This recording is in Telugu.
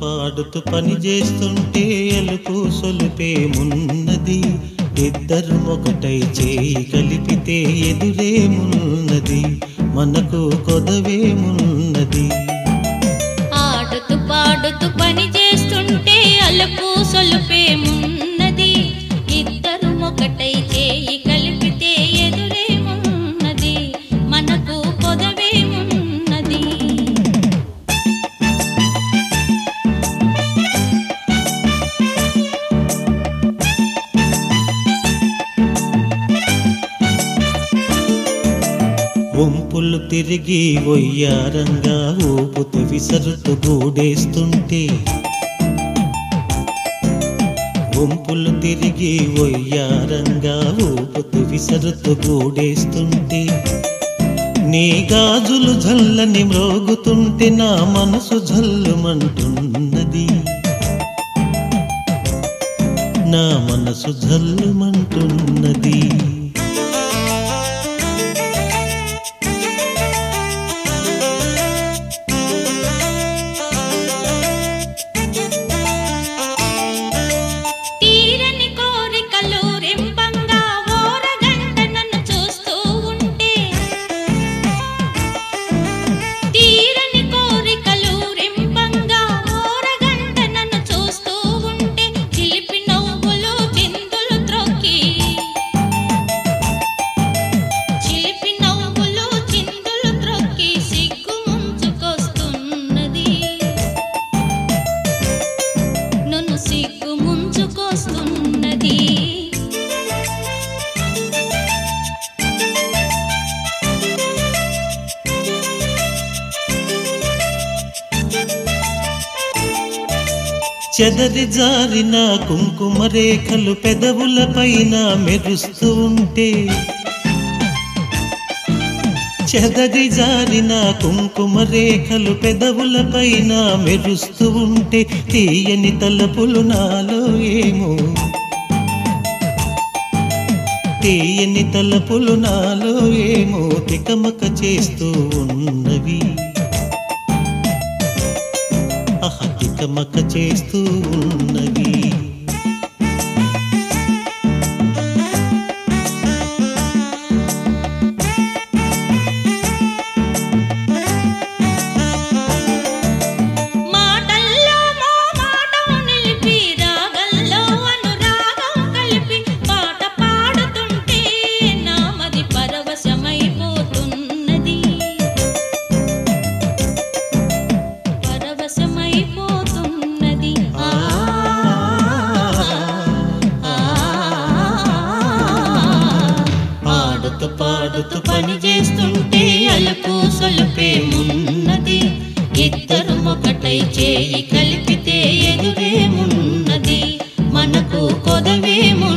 పాడుతూ పని చేస్తుంటే ఎలుపు సొలుపేమున్నది ఇద్దరు ఒకటై చేయి కలిపితే ఎదురేమున్నది మనకు కొదవేమున్నది ఆడుతూ పాడుతూ పని చేస్తుంటే అలుపు సొలుపేమున్నది ఇద్దరు ఒకటై చేయి కలిపితే ఎదురేమున్నది మనకు పొదవేమున్నది వంపులు తిరిగి ఒయ్యారంగా ఊపుతూ విసరుతూ గూడేస్తుంటే వంపులు తిరిగి ఒయ్యారంగా ఊపుతూ విసరుతూ గూడేస్తుంటే నీ గాజులు జల్లని మ్రోగుతుంటే నా మనసు జల్లుమంటున్నది నా మనసు జల్లుమంటున్నది తీరని కోరికలు రింపంగా ఓరగంట నన్ను చూస్తూ ఉంటే తీరని కోరికలు రింపంగా ఓరగంట నన్ను చూస్తూ ఉంటే చిలిపి నవ్వులు చిందులు త్రొక్కి చిలిపి నవ్వులు చిందులు త్రొక్కి సిగ్గు ముంచుకొస్తున్నది నన్ను సిగ్గు ముంచుకొస్తున్నది చెదరి జారిన కుంకుమ రేఖలు పెదవుల పైన మెరుస్తూ ఉంటే చెదరి జారిన కుంకుమ రేఖలు పెదవుల పైన మెరుస్తూ ఉంటే తీయని తలపులు నాలో ఏమో తీయని తలపులు నాలో ఏమో తికమక చేస్తూ ఉన్నవి ఆహా తికమక చేస్తూ ఉన్నవి మాటల్లో మో మాటం నిలిపి రాగంలో అనురాగం కలిపి పాట పాడుతుంటే నామది పరవశమైపోతున్నది పరవశమైపోతున్నది ఆ ఆ, ఆడుతూ పాడుతూ పని చేస్తుంటే అలుపు సొలుపేమున్నది ఇద్దరు ఒకటై చేయి కలిపితే ఎదురేమున్నది మనకు కొదవేమున్నది